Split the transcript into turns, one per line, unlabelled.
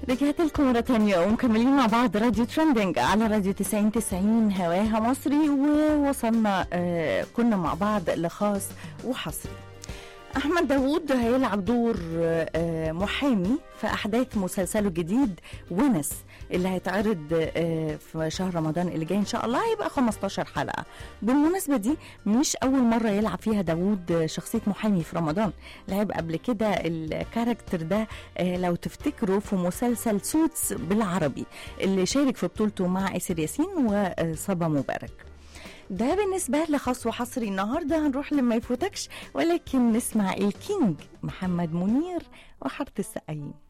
رجعت لكم مرة تانية ومكملين مع بعض راديو ترندنج على راديو 90 90 هواها مصري ووصلنا آه كنا مع بعض لخاص وحصري أحمد داوود هيلعب دور آه محامي في أحداث مسلسله الجديد ونس اللي هيتعرض آه في شهر رمضان اللي جاي إن شاء الله هيبقى 15 حلقة بالمناسبة دي مش أول مرة يلعب فيها داوود شخصية محامي في رمضان لعب قبل كده الكاركتر ده آه لو تفتكروا في مسلسل سوتس بالعربي اللي شارك في بطولته مع آسر ياسين وصبا مبارك ده بالنسبة لخاص وحصري النهاردة هنروح لما يفوتكش ولكن نسمع الكينج محمد منير وحارة السقايين